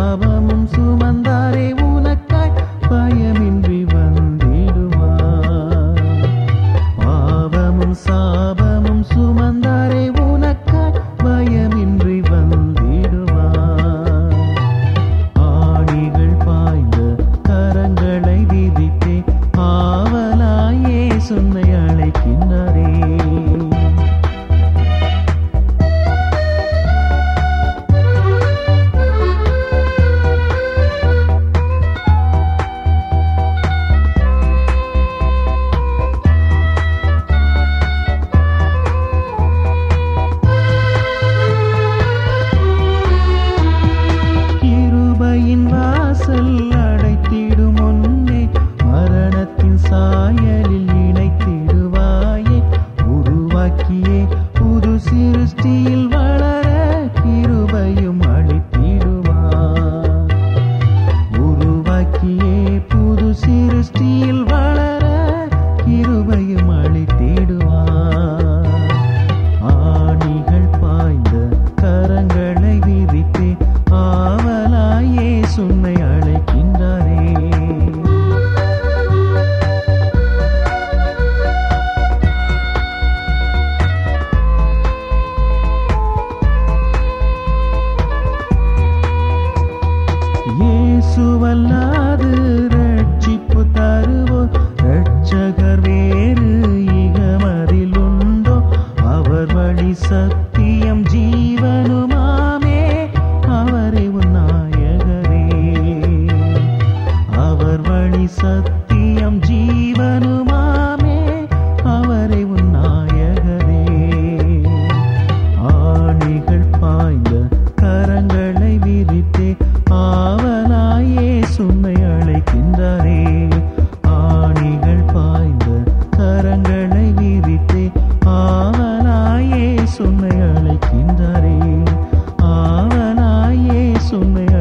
சாபமும் சுமந்தாரே உனக்காய் பயமின்றி வந்திடுவார் பாவமும் சாபமும் சுமந்தாரே உனக்காய் பயமின்றி வந்திடுவார் ஆணிகள் பாய்ந்த கரங்களை விதித்தே ஆவலாயே சுன்னை அழைக்கின்றாரே கிருபையின் வாசல் அடைத்திடும் முன்னே மரணத்தின் சாயலில் இணைத்திடுவாயே உருவாக்கியே புது சிருஷ்டியில் வளர கிருபையும் அளித்திடுவார் உருவாக்கியே புது சிருஷ்டியில் வளர கிருபையும் அளித்திடுவார் ஆணிகள் பாய்ந்த கரங்களை விரித்தே ஆவலாயே சுன்னை அழைக்கின்றாரே இயேசுவல்லாது ரட்சிப்பு தருவோர் ரட்சகர் வேறு இகமதில் உண்டோ அவர் வழி சத்தியம் ஜீவனுமாமே அவரே உன் நாயகரே அவர் வழி சத்தியம் ஜீவனுமாமே அவரை உன் நாயகரே ஆணிகள் பாய்ந்த கரங்களை விரித்தே ஆவலாயே சுன்னை அழைக்கின்றாரே ஆணிகள் பாய்ந்த கரங்களை விரித்தே ஆவலாயே சுன்னை அழைக்கின்றாரே ஆவலாயே சுன்னை